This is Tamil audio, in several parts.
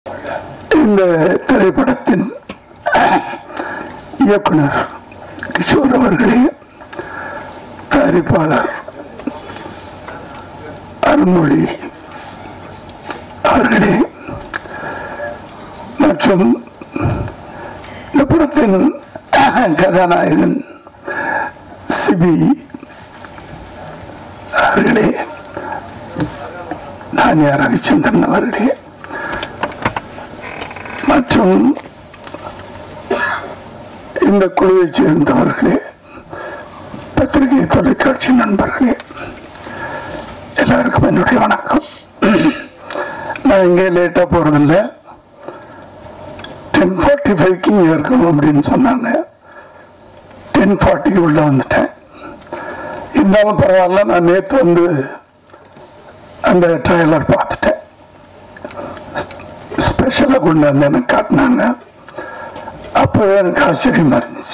இந்த திரைப்படத்தின் இயக்குனர் கிஷோர் அவர்களே தயாரிப்பாளர் அருண்மொழி அவர்களே மற்றும் இந்த படத்தின் கதாநாயகன் சிபி அவர்களே தானியா ரவிச்சந்திரன் அவர்களே மற்றும் இந்த குழுவைச் சேர்ந்தவர்களே பத்திரிகை தொலைக்காட்சி நண்பர்களே எல்லாருக்கும் என்னுடைய வணக்கம் நான் இங்கே லேட்டாக போகிறதில்ல டென் ஃபார்ட்டி ஃபைவ்க்கு இங்கே இருக்கணும் அப்படின்னு சொன்னாங்க டென் ஃபார்ட்டிக்கு உள்ளே வந்துட்டேன் இருந்தாலும் பரவாயில்ல நான் நேற்று வந்து அந்த ட்ரைலர் பார்த்துட்டேன் ஸ்பெஷலாக கொண்டு வந்து எனக்கு காட்டினாங்க அப்போவே எனக்கு ஆச்சரியமா இருந்துச்சு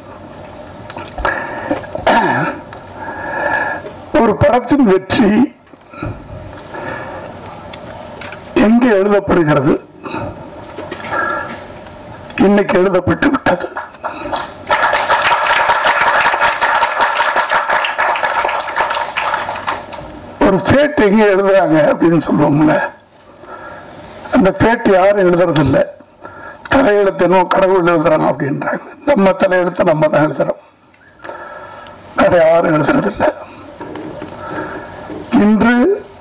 ஒரு படத்தின் வெற்றி எங்கே எழுதப்படுகிறது இன்னைக்கு எழுதப்பட்டு விட்டது ஒரு ஃபேட் எங்க எழுதுறாங்க அப்படின்னு சொல்லுவோம்ல அந்த ஃபேட் யாரும் எழுதுறதில்ல தலையெழுத்தனோ கடவுள் எழுதுறாங்க அப்படின்றாங்க நம்ம தலையெழுத்தை நம்ம தான் எழுதுறோம் வேற யாரும் எழுதுறதில்ல இன்று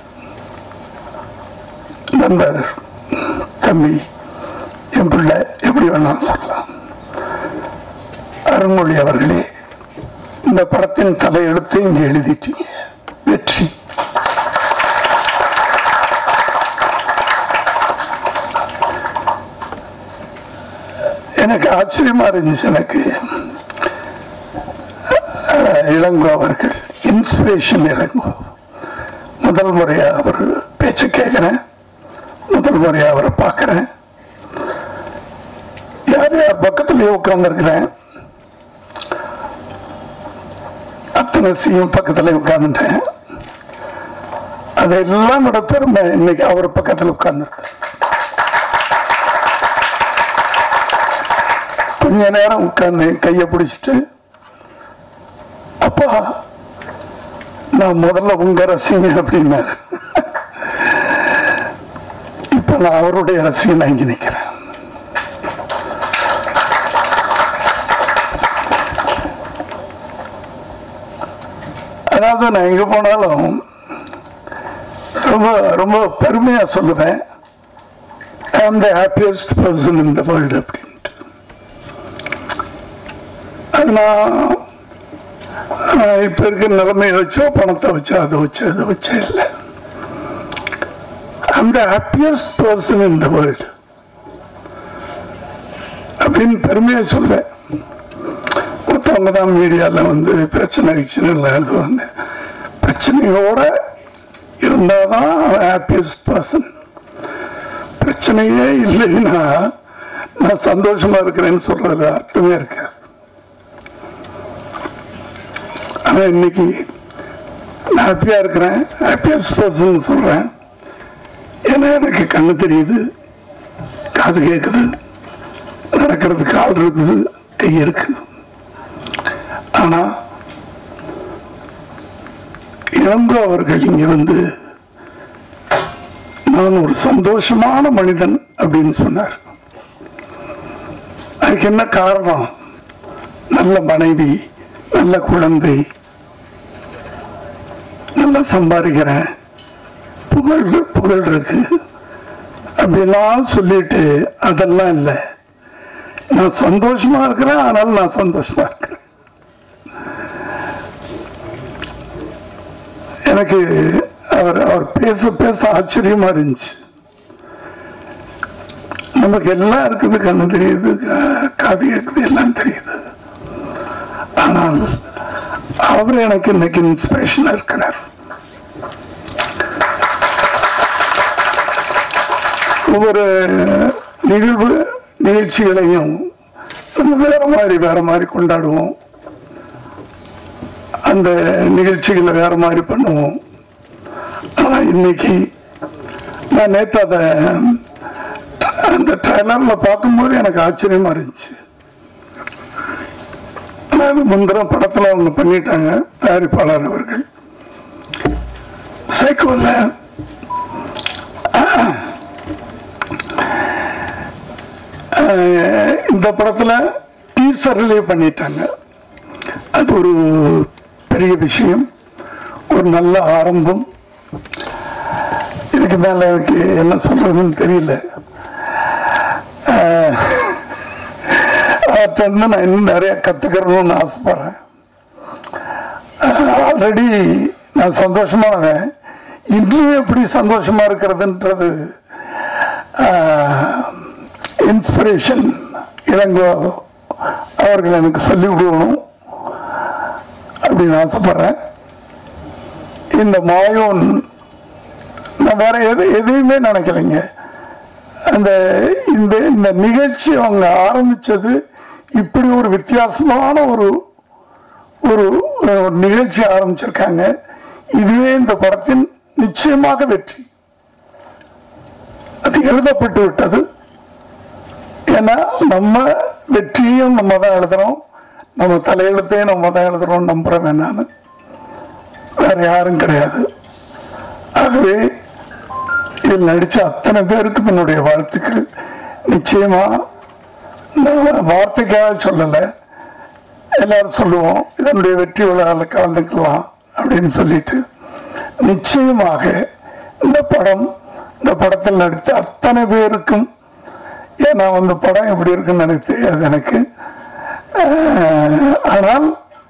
நண்பர் தம்பி என் பிள்ளை எப்படி வேணாலும் சொல்லலாம் அருண்மொழி அவர்களே இந்த படத்தின் தலையெழுத்தை இங்கே எழுதிட்டீங்க வெற்றி எனக்கு ஆச்சரியமா இருந்துச்சு எனக்கு அஹ், இளங்கோ அவர்கள் இன்ஸ்பிரேஷன் இளங்கோ முதல் முறையா அவர் பேச்ச கேட்கிறேன் முதல் முறையா அவரை பார்க்கிறேன் யார் யார் பக்கத்துலயே உட்கார்ந்துருக்கிறேன் அத்தனை சிஎம் பக்கத்துல உட்கார்ந்துட்டேன் அதெல்லாம் விட பெருமை இன்னைக்கு அவர் பக்கத்துல உட்கார்ந்துருக்கேன் கொஞ்ச நேரம் உட்கார்ந்து கையை பிடிச்சிட்டு அப்பா நான் முதல்ல உங்க ரசிகன் அப்படின்னாரு இப்ப நான் அவருடைய ரசிகன் இங்க நிக்கிறேன் அதாவது நான் எங்க போனாலும் ரொம்ப ரொம்ப பெருமையா சொல்லுவேன் I am the happiest person in the world அப்படின்ட்டு அது நான் நான் இப்ப இருக்கிற நிலைமையை வச்சோ பணத்தை வச்சோ அதை வச்சு அதை வச்சோ இல்லை I'm the happiest person in the world அப்படின்னு பெருமையா சொல்றேன் மற்றவங்க தான் மீடியாவில் வந்து பிரச்சனை கிச்சனை எல்லாம் எழுதுவாங்க பிரச்சனையோட இருந்தால் தான் ஹாப்பியஸ்ட் பர்சன் பிரச்சனையே இல்லைன்னா நான் சந்தோஷமா இருக்கிறேன்னு சொல்றதுல அர்த்தமே இருக்காது ஆனா இன்னைக்கு நான் ஹாப்பியா இருக்கிறேன் ஹாப்பியஸ்ட் பர்சன் சொல்றேன் ஏன்னா எனக்கு கண்ணு தெரியுது காது கேட்குது நடக்கிறது கால் இருக்குது கை இருக்கு ஆனா இளங்கோ அவர்கள் இங்க வந்து நான் ஒரு சந்தோஷமான மனிதன் அப்படின்னு சொன்னார் அதுக்கு என்ன காரணம் நல்ல மனைவி நல்ல குழந்தை நல்லா சம்பாதிக்கிறேன் புகழ் புகழ் இருக்கு அப்படிலாம் சொல்லிட்டு அதெல்லாம் இல்லை நான் சந்தோஷமா இருக்கிறேன் ஆனால் நான் சந்தோஷமா இருக்கிறேன் எனக்கு அவர் அவர் பேச பேச ஆச்சரியமா இருந்துச்சு நமக்கு எல்லாம் இருக்குது கண்ணு தெரியுது கா- காது கேட்குது எல்லாம் தெரியுது ஆனால் அவர் எனக்கு இன்னைக்கு இன்ஸ்பிரேஷனா இருக்கிறார் ஒவ்வொரு நிகழ்வு நிகழ்ச்சிகளையும் நம்ம வேற மாதிரி வேற மாதிரி கொண்டாடுவோம் அந்த நிகழ்ச்சிகளை வேற மாதிரி பண்ணுவோம் ஆனா இன்னைக்கு நான் நேற்று அதை அந்த ட்ரைலர்ல பார்க்கும்போது எனக்கு ஆச்சரியமா இருந்துச்சு அதாவது முந்திர படத்துல அவங்க பண்ணிட்டாங்க தயாரிப்பாளர் அவர்கள் சைக்கோல அஹ், இந்த படத்துல டீசர்லயே பண்ணிட்டாங்க அது ஒரு பெரிய விஷயம் ஒரு நல்ல ஆரம்பம் இதுக்கு மேல எனக்கு என்ன சொல்றதுன்னு தெரியல அஹ், அவர்கிட்ட இருந்து நான் இன்னும் நிறைய கத்துக்கிறணும்னு ஆசைப்படுறேன் ஆல்ரெடி நான் சந்தோஷமானவன் இன்னும் எப்படி சந்தோஷமா இருக்கிறதுன்றது இன்ஸ்பிரேஷன் இளங்கோ அவர்கள் எனக்கு சொல்லி விடணும் அப்படின்னு ஆசைப்படுறேன் இந்த மாயோன் நான் வேற எது எதையுமே நினைக்கலைங்க அந்த இந்த இந்த நிகழ்ச்சி அவங்க ஆரம்பிச்சது இப்படி ஒரு வித்தியாசமான ஒரு ஒரு ஒரு நிகழ்ச்சி ஆரம்பிச்சிருக்காங்க இதுவே இந்த படத்தின் நிச்சயமாக வெற்றி அது எழுதப்பட்டு விட்டது ஏன்னா நம்ம வெற்றியும் நம்ம தான் எழுதுறோம் நம்ம தலையெழுத்தையும் நம்ம தான் எழுதுறோம் நம்புறேன் நான் வேற யாரும் கிடையாது ஆகவே இதில் நடிச்ச அத்தனை பேருக்கும் என்னுடைய வாழ்த்துக்கள் நிச்சயமா நான் வார்த்தைக்காக சொல்லலை எல்லாரும் சொல்லுவோம் இதனுடைய வெற்றி விழாவில் கலந்துக்கலாம் அப்படின்னு சொல்லிட்டு நிச்சயமாக இந்த படம் இந்த படத்தில் நடித்த அத்தனை பேருக்கும் ஏன்னா அந்த படம் எப்படி இருக்குன்னு எனக்கு தெரியாது எனக்கு அஹ், ஆனால்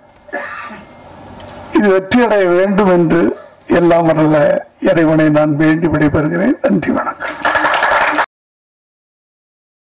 இது வெற்றியடைய வேண்டும் என்று எல்லாம் வரல இறைவனை நான் வேண்டி விடைபெறுகிறேன் நன்றி வணக்கம்